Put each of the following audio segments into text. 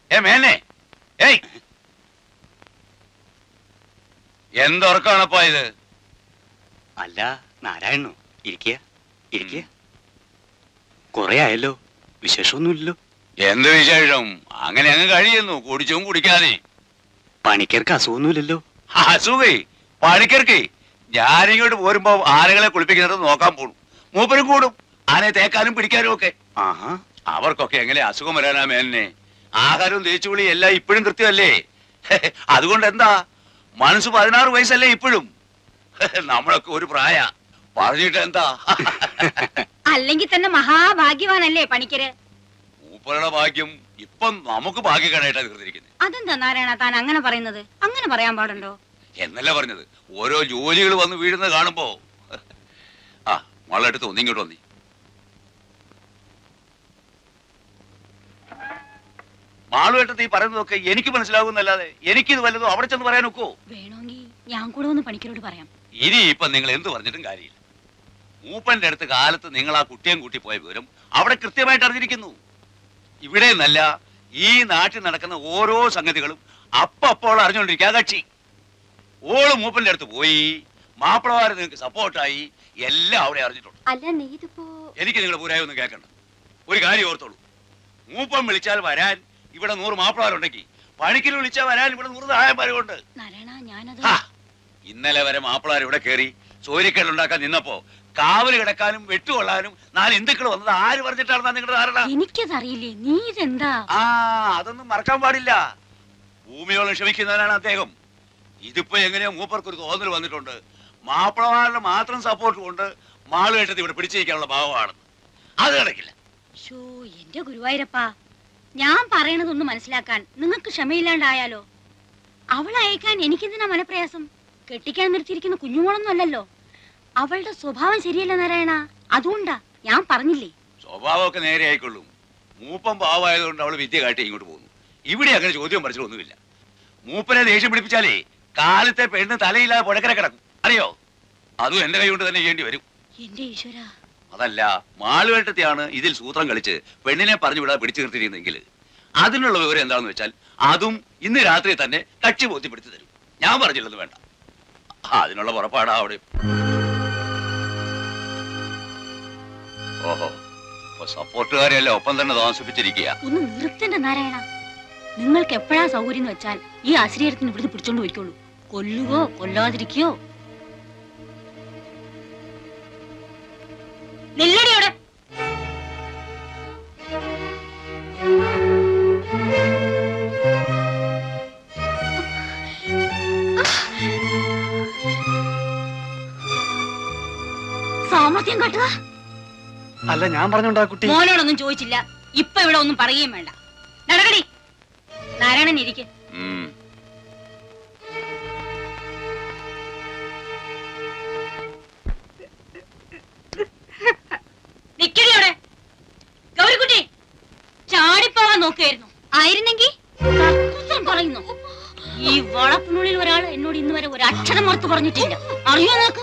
ഏ മേനെ ഏയ് എന്തുറക്കാണപ്പാ ഇത് അല്ല നാരായണോ ഇരിക്കുക ഇരിക്കുക കൊറേ ആയല്ലോ വിശേഷമൊന്നുമില്ലല്ലോ എന്ത് വിശേഷം അങ്ങനെ അങ്ങ് കഴിയുന്നു കുടിച്ചും കുടിക്കാതെ പണിക്കർക്ക് അസുഖമൊന്നുമില്ലല്ലോ അസുഖേ പണിക്കർക്ക് ഞാനിങ്ങോട്ട് പോരുമ്പോ ആനകളെ കുളിപ്പിക്കുന്നത് നോക്കാൻ പോണു മൂപ്പരും കൂടും ആനയെ തേക്കാനും പിടിക്കാനും ഒക്കെ ആഹാ അവർക്കൊക്കെ എങ്ങനെ അസുഖം വരാനാ മേലിനെ ആഹാരവും തേച്ചുകുളി എല്ലാം ഇപ്പോഴും കൃത്യമല്ലേ അതുകൊണ്ട് എന്താ മനസ്സ് പതിനാറ് വയസ്സല്ലേ ഇപ്പോഴും നമ്മളൊക്കെ ഒരു പ്രായ പറഞ്ഞിട്ട് എന്താ അല്ലെങ്കിൽ തന്നെ മഹാഭാഗ്യവാനല്ലേ പണിക്കര് മൂപ്പരുടെ ഭാഗ്യം ഇപ്പം നമുക്ക് ഭാഗ്യക്കേടായിട്ടാ തീർന്നിരിക്കുന്നത് അതെന്താ നാരായണ താൻ അങ്ങനെ പറയുന്നത് അങ്ങനെ പറയാൻ പാടുണ്ടോ എന്നല്ല പറഞ്ഞത് ഓരോ ജോലികൾ വന്ന് വീഴുന്നത് കാണുമ്പോ ആ വളെടുത്ത് ഒന്ന് ഇങ്ങോട്ട് വന്നി മാളുവേട്ടത്ത് ഈ പറയുന്നതൊക്കെ എനിക്ക് മനസ്സിലാകുന്നല്ലാതെ എനിക്കിത് വല്ലതും അവിടെ ചെന്ന് പറയാൻ ഒക്കോ വേണമെങ്കിൽ ഞാൻ കൂടെ ഒന്ന് പണിക്കരോട് പറയാം ഇനി ഇപ്പൊ നിങ്ങൾ എന്ത് പറഞ്ഞിട്ടും കാര്യമില്ല മൂപ്പന്റെ അടുത്ത് കാലത്ത് നിങ്ങൾ ആ കുട്ടിയും കൂട്ടി പോയ വിവരം അവിടെ കൃത്യമായിട്ട് അറിഞ്ഞിരിക്കുന്നു ഇവിടെ നിന്നല്ല ഈ നാട്ടിൽ നടക്കുന്ന ഓരോ സംഗതികളും അപ്പപ്പോൾ അറിഞ്ഞുകൊണ്ടിരിക്കുക കക്ഷി ഓള് മൂപ്പന്റെ അടുത്ത് പോയി മാപ്പിളമാര് നിങ്ങൾക്ക് സപ്പോർട്ടായി എല്ലാം അവിടെ അറിഞ്ഞിട്ടുണ്ട് അല്ല നീ ഇതിപ്പോ എനിക്ക് നിങ്ങളുടെ പൂരായി ഒന്നും കേൾക്കണ്ട ഒരു കാര്യം ഓർത്തോളൂ മൂപ്പം വിളിച്ചാൽ വരാൻ ഇവിടെ നൂറ് മാപ്പിളമാരുണ്ടെങ്കിൽ പണിക്കൽ വിളിച്ചാൽ വരാൻ ഇവിടെ നൂറ് സഹായന്മാരുണ്ട് നാരായണ ഞാനത് ഹാ, ഇന്നലെ വരെ മാപ്പിളാർ ഇവിടെ കയറി ചോരിക്കലുണ്ടാക്കാൻ നിന്നപ്പോ കാവല് കിടക്കാനും വെട്ടുകൊള്ളാനും നാല് ഹിന്ദുക്കൾ വന്നത് ആര് പറഞ്ഞിട്ടാണെന്നാ നിങ്ങളുടെ ധാരണ എനിക്കതറിയില്ലേ നീ ഇതെന്താ ആ അതൊന്നും മറക്കാൻ പാടില്ല ഭൂമിയോളം ക്ഷമിക്കുന്നവനാണ് അദ്ദേഹം ഇതിപ്പോ എങ്ങനെയോ മൂപ്പർക്ക് ഒരു തോന്നൽ വന്നിട്ടുണ്ട് മാപ്പിളമാരുടെ മാത്രം സപ്പോർട്ട് കൊണ്ട് മാളുകെട്ടത് ഇവിടെ പിടിച്ചിരിക്കാനുള്ള ഭാവമാണ് അത് കിടക്കില്ല ഷോ എന്റെ ഗുരുവായൂരപ്പാ ഞാൻ പറയണതൊന്ന് മനസ്സിലാക്കാൻ നിങ്ങൾക്ക് ക്ഷമയില്ലാണ്ടായാലോ അവളെ അയക്കാൻ എനിക്കെന്തിനാ മനപ്രയാസം കെട്ടിക്കാൻ നിർത്തിയിരിക്കുന്ന കുഞ്ഞുമോളൊന്നും അല്ലല്ലോ അവളുടെ സ്വഭാവം ശരിയല്ല നാരായണ അതുകൊണ്ടാ ഞാൻ പറഞ്ഞില്ലേ സ്വഭാവമൊക്കെ നേരെ ആയിക്കൊള്ളും മൂപ്പം പാവമായതുകൊണ്ട് അവള് വിദ്യ കാട്ടി ഇങ്ങോട്ട് പോകുന്നു ഇവിടെ അങ്ങനെ ചോദ്യം പറിച്ചിട്ടൊന്നുമില്ല മൂപ്പനെ ദേഷ്യം പിടിപ്പിച്ചാലേ കാലത്തെ പെണ്ണ് തലയില്ലാതെ പുഴക്കര കിടക്കും അറിയോ അതും എന്റെ കൈ കൊണ്ട് തന്നെ ചെയ്യേണ്ടി വരും എന്റെ ഈശ്വര അതല്ല മാളുവേട്ടത്തെയാണ് ഇതിൽ സൂത്രം കളിച്ച് പെണ്ണിനെ പറഞ്ഞു വിടാതെ പിടിച്ചു നിർത്തിയിരുന്നെങ്കിൽ അതിനുള്ള വിവരം എന്താണെന്ന് വെച്ചാൽ അതും ഇന്ന് രാത്രി തന്നെ കക്ഷി ബോധ്യപ്പെടുത്തി തരും ഞാൻ പറഞ്ഞില്ലെന്ന് വേണ്ട അതിനുള്ള പുറപ്പാടാ അവിടെ ഓഹോ അപ്പൊ സപ്പോർട്ടുകാരെയല്ല ഒപ്പം തന്നെ താമസിപ്പിച്ചിരിക്കുക ഒന്ന് നിർത്തണ്ട നാരായണ നിങ്ങൾക്ക് എപ്പോഴാ സൗകര്യം എന്ന് വെച്ചാൽ ഈ അശ്രീരത്തിന് ഇവിടുന്ന് പിടിച്ചോണ്ട് പോയിക്കോളൂ കൊല്ലുകയോ കൊല്ലാതിരിക്കയോ നില്ലടി അവിടെ സാമർത്ഥ്യം കാട്ടുക അല്ല ഞാൻ പറഞ്ഞോണ്ടാ കുട്ടി മോനോടൊന്നും ചോദിച്ചില്ല ഇപ്പൊ ഇവിടെ ഒന്നും പറയുകയും വേണ്ട നടക്കടി നാരായണൻ ഇരിക്കെ ഉം. നിക്കടി അവിടെ ഗൗരിക്കുട്ടി ചാടിപ്പോവാൻ നോക്കുകയായിരുന്നു ആയിരുന്നെങ്കിൽ പറയുന്നു ഈ വളപ്പിനുള്ളിൽ ഒരാൾ എന്നോട് ഇന്ന് വരെ ഒരു അക്ഷരം മറുത്ത് പറഞ്ഞിട്ടില്ല അറിയോ നിനക്ക്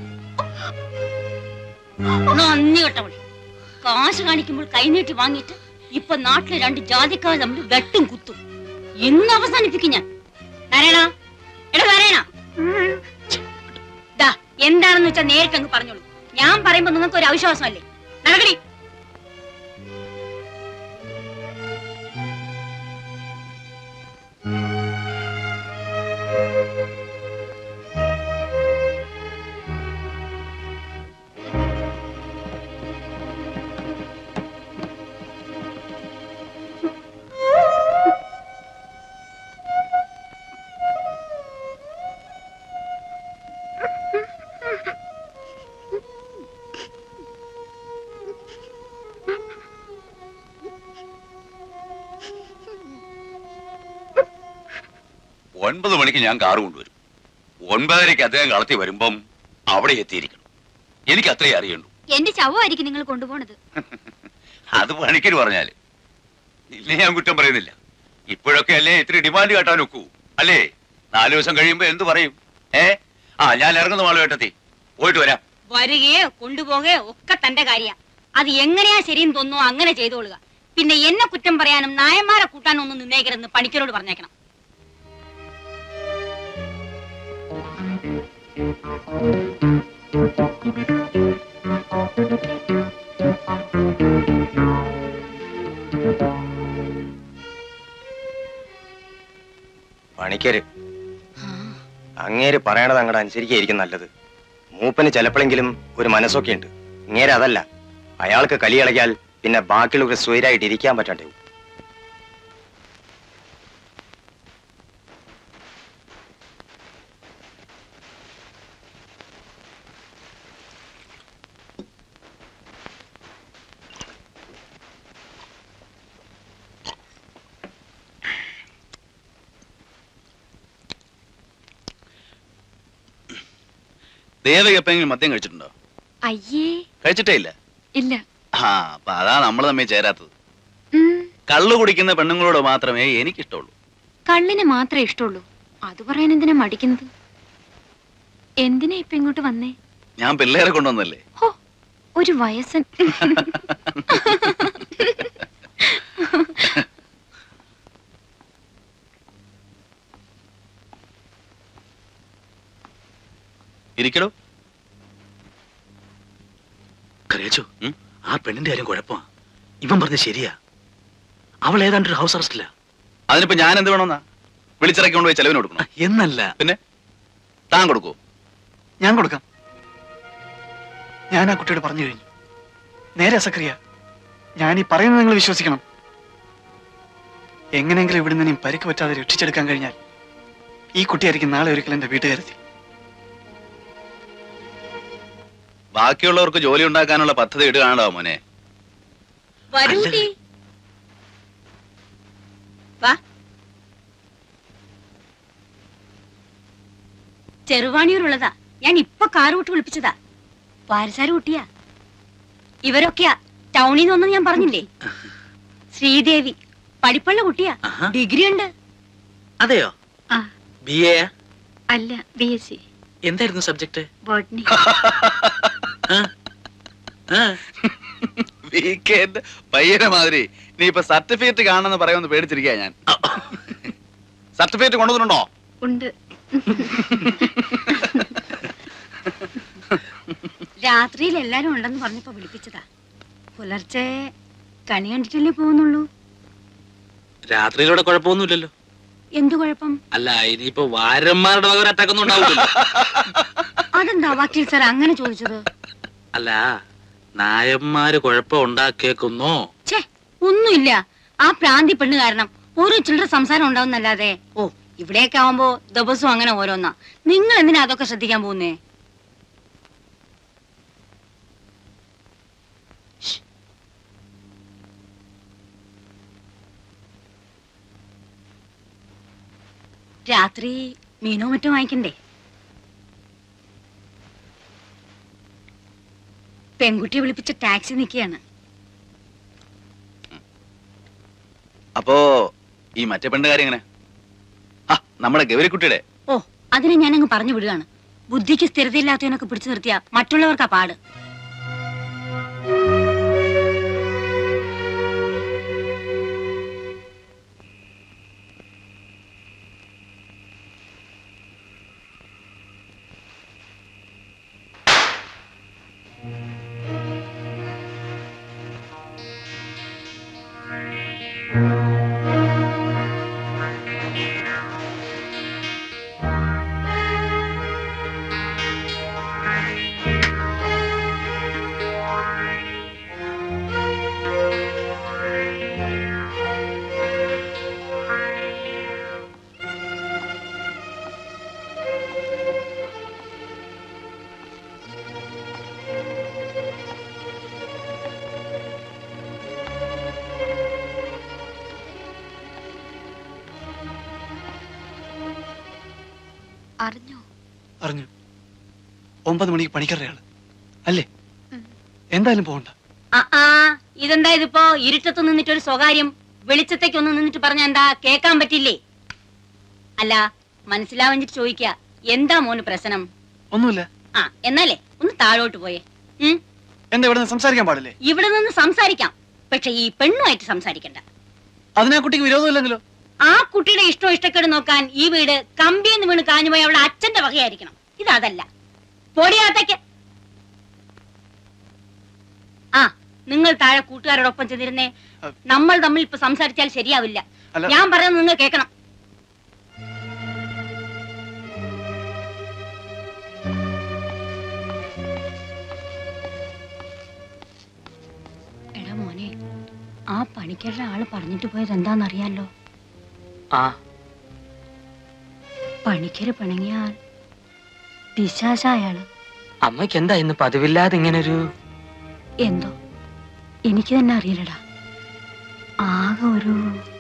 നന്ദി കേട്ടവൾ കാശ് കാണിക്കുമ്പോൾ കൈനീട്ടി വാങ്ങിയിട്ട് ഇപ്പൊ നാട്ടിലെ രണ്ട് ജാതിക്കാർ തമ്മിൽ വെട്ടും കുത്തും എന്ന് അവസാനിപ്പിക്കും ഞാൻ നാരായണ എടാ നാരായണ ദാ എന്താണെന്ന് വെച്ചാൽ നേരിട്ട് അങ്ങ് പറഞ്ഞോളൂ ഞാൻ പറയുമ്പോ നിങ്ങൾക്ക് ഒരു അവിശ്വാസമല്ലേ നടക്കടി ഒൻപത് മണിക്ക് ഞാൻ കാറ് കൊണ്ടുവരും ഒൻപതരയ്ക്ക് അദ്ദേഹം കളത്തി വരുമ്പം അവിടെ എത്തിയിരിക്കണം എനിക്ക് അത്രേ അറിയണ്ടു എന്റെ ശവമായിരിക്കും നിങ്ങൾ കൊണ്ടുപോണത് അത് പണിക്കര് പറഞ്ഞാല് ഇല്ല ഞാൻ കുറ്റം പറയുന്നില്ല ഇപ്പോഴൊക്കെ അല്ലേ ഇത്തിരി ഡിമാൻഡ് കേട്ടാൻ ഒക്കൂ അല്ലേ നാലു ദിവസം കഴിയുമ്പോ എന്ത് പറയും ഏ ആ ഞാൻ ഇറങ്ങുന്ന മാള് കേട്ടെത്തി പോയിട്ട് വരാം വരികയോ കൊണ്ടുപോകുകയോ ഒക്കെ തന്റെ കാര്യ അത് എങ്ങനെയാ ശരിയെന്ന് തോന്നുന്നു അങ്ങനെ ചെയ്തോളുക പിന്നെ എന്നെ കുറ്റം പറയാനും നായന്മാരെ കൂട്ടാനും ഒന്നും നിന്നേക്കരുന്ന് പണിക്കരോട് പറഞ്ഞേക്കണം പണിക്കര് അങ്ങേര് പറയണത് അങ്ങോട്ട് അനുസരിക്കായിരിക്കും നല്ലത് മൂപ്പന് ചിലപ്പോഴെങ്കിലും ഒരു മനസ്സൊക്കെ ഉണ്ട് ഇങ്ങേര് അതല്ല അയാൾക്ക് കലി കളിക്കാൽ പിന്നെ ബാക്കിയുള്ളവർക്ക് സ്വൈരായിട്ട് ഇരിക്കാൻ പറ്റാണ്ടേ ദേവക എപ്പോഴെങ്കിലും മദ്യം കഴിച്ചിട്ടുണ്ടോ അയ്യേ കഴിച്ചിട്ടേ ഇല്ല ഇല്ല ആ അപ്പൊ അതാ നമ്മൾ തമ്മിൽ ചേരാത്തത് ഉം, കള്ളു കുടിക്കുന്ന പെണ്ണുങ്ങളോട് മാത്രമേ എനിക്കിഷ്ടമുള്ളൂ കള്ളിന് മാത്രമേ ഇഷ്ടമുള്ളൂ അത് പറയാൻ എന്തിനാ മടിക്കുന്നത് എന്തിനാ ഇപ്പൊ ഇങ്ങോട്ട് വന്നേ ഞാൻ പിള്ളേരെ കൊണ്ടുവന്നല്ലേ ഹോ ഒരു വയസ്സൻ ഇരിക്കടോ കരയച്ചു ഉം? ആ പെണ്ണിന്റെ കാര്യം കുഴപ്പമാ ഇവൻ പറഞ്ഞ ശരിയാ അവൾ ഏതാണ്ട് ഒരു ഹൗസ് അറസ്റ്റില്ല അതിനിപ്പോ ഞാൻ എന്ത് വേണമെന്നാ വിളിച്ചിറക്കി കൊണ്ടുപോയി ചെലവിന് കൊടുക്കണം എന്നല്ല പിന്നെ താൻ കൊടുക്കൂ ഞാൻ കൊടുക്കാം ഞാൻ ആ കുട്ടിയോട് പറഞ്ഞു കഴിഞ്ഞു നേരെ സക്രിയ ഞാൻ ഈ പറയുന്നത് നിങ്ങൾ വിശ്വസിക്കണം എങ്ങനെയെങ്കിലും ഇവിടെ നിന്നും പരിക്ക് പറ്റാതെ രക്ഷിച്ചെടുക്കാൻ കഴിഞ്ഞാൽ ഈ കുട്ടിയായിരിക്കും നാളെ ഒരിക്കലും എന്റെ വീട്ടുകാരെത്തി ബാക്കിയുള്ളവർക്ക് ജോലി ഉണ്ടാക്കാനുള്ള പദ്ധതി ഇടുകയാണോ മോനെ വരൂട്ടി വാ ചെറുവാണിയൂരുള്ളതാ ഞാൻ ഇപ്പൊ കാറ് വിട്ട് വിളിപ്പിച്ചതാ പാരസാര് കുട്ടിയാ ഇവരൊക്കെയാ ടൗണിൽ നിന്ന് വന്നത് ഞാൻ പറഞ്ഞില്ലേ ശ്രീദേവി പഠിപ്പുള്ള കുട്ടിയാ ആഹാ. ഡിഗ്രി ഉണ്ട് അതെയോ ആ ബി എ അല്ല ബി എസ് സി എന്തായിരുന്നു സബ്ജക്ട് ബോട്ടണി വീക്കെൻഡ് പയ്യനെ മാതിരി നീ ഇപ്പൊ സർട്ടിഫിക്കറ്റ് കാണണമെന്ന് പറയുമെന്ന് പേടിച്ചിരിക്കാ ഞാൻ സർട്ടിഫിക്കറ്റ് കൊണ്ടുവന്നിട്ടുണ്ടോ ഉണ്ട് രാത്രിയിൽ എല്ലാരും ഉണ്ടെന്ന് പറഞ്ഞപ്പോ വിളിപ്പിച്ചതാ പുലർച്ചെ കണി കണ്ടിട്ടല്ലേ പോകുന്നുള്ളൂ രാത്രിയിലൂടെ കുഴപ്പമൊന്നുമില്ലല്ലോ എന്തു കുഴപ്പം അല്ല ഇനിയിപ്പോ വാരന്മാരുടെ വക ഒരു അറ്റാക്ക് ഒന്നും ഉണ്ടാവില്ലല്ലോ അതെന്താ വക്കീൽ സാർ അങ്ങനെ ചോദിച്ചത് അല്ല നായന്മാര് കുഴപ്പം ഉണ്ടാക്കിയേക്കുന്നോ ഛേ ഒന്നുമില്ല ആ പ്രാന്തി പെണ്ണ് കാരണം ഓരോ ചില്ലറ സംസാരം ഉണ്ടാവുന്നല്ലാതെ ഓ ഇവിടെയൊക്കെ ആവുമ്പോ ദിവസവും അങ്ങനെ ഓരോന്നാ നിങ്ങൾ എന്തിനാ അതൊക്കെ ശ്രദ്ധിക്കാൻ പോകുന്നേ ശ്ശ്. രാത്രി മീനോ മറ്റോ വാങ്ങിക്കണ്ടേ പെൺകുട്ടിയെ വിളിപ്പിച്ച ടാക്സി നിൽക്കുകയാണ് അപ്പോ ഈ മറ്റേ പെണ്ണ് കാര്യം എങ്ങനെ ആ നമ്മുടെ ഗൗരിക്കുട്ടിയുടെ ഓ അതിനെ ഞാൻ അങ്ങ് പറഞ്ഞു വിടുകയാണ് ബുദ്ധിക്ക് സ്ഥിരതയില്ലാത്തവനൊക്കെ പിടിച്ചു നിർത്തിയ മറ്റുള്ളവർക്കാ പാട് അറിഞ്ഞോ അറിഞ്ഞു ഒമ്പത് മണിക്ക് പണിക്കരുടെ ആള് അല്ലേ ഉം. എന്തായാലും പോകണ്ട ആ ആ ഇതെന്താ ഇതിപ്പോ ഇരുട്ടത്ത് നിന്നിട്ട് ഒരു സ്വകാര്യം വെളിച്ചത്തേക്ക് ഒന്ന് നിന്നിട്ട് പറഞ്ഞ എന്താ കേക്കാൻ പറ്റില്ലേ അല്ല മനസ്സിലാവഞ്ഞിട്ട് ചോദിക്ക എന്താ മോന് പ്രശ്നം ഒന്നുമില്ല ആ എന്നാലേ ഒന്ന് താഴോട്ട് പോയേ ഉം എന്താ ഇവിടെ നിന്ന് സംസാരിക്കാൻ പാടില്ലേ ഇവിടെ നിന്ന് സംസാരിക്കാം പക്ഷെ ഈ പെണ്ണുമായിട്ട് സംസാരിക്കണ്ട അതിനാ കുട്ടിക്ക് വിരോധമില്ലെങ്കിലോ ആ കുട്ടിയുടെ ഇഷ്ടം ഇഷ്ടക്കേട് നോക്കാൻ ഈ വീട് കമ്പിയെന്ന് വീണ് കാഞ്ഞുപോയി അവളുടെ അച്ഛന്റെ വകയായിരിക്കണം ഇതല്ല പൊടിയാത്തയ്ക്ക് ആ നിങ്ങൾ താഴെ കൂട്ടുകാരോടൊപ്പം ചെന്നിരുന്നേ നമ്മൾ തമ്മിൽ ഇപ്പൊ സംസാരിച്ചാൽ ശരിയാവില്ല അല്ല. ഞാൻ പറയുന്നത് നിങ്ങൾ കേൾക്കണം എടാ മോനെ ആ പണിക്കരുടെ ആള് പറഞ്ഞിട്ട് പോയത് എന്താണെന്നറിയാലോ ആ പണിക്കര് പിണങ്ങിയാൽ പിശാച അയാള് അമ്മയ്ക്ക് എന്താ ഇന്ന് പതിവില്ലാതെ ഇങ്ങനൊരു എന്തോ എനിക്ക് തന്നെ അറിയില്ലടാ ആകെ ഒരു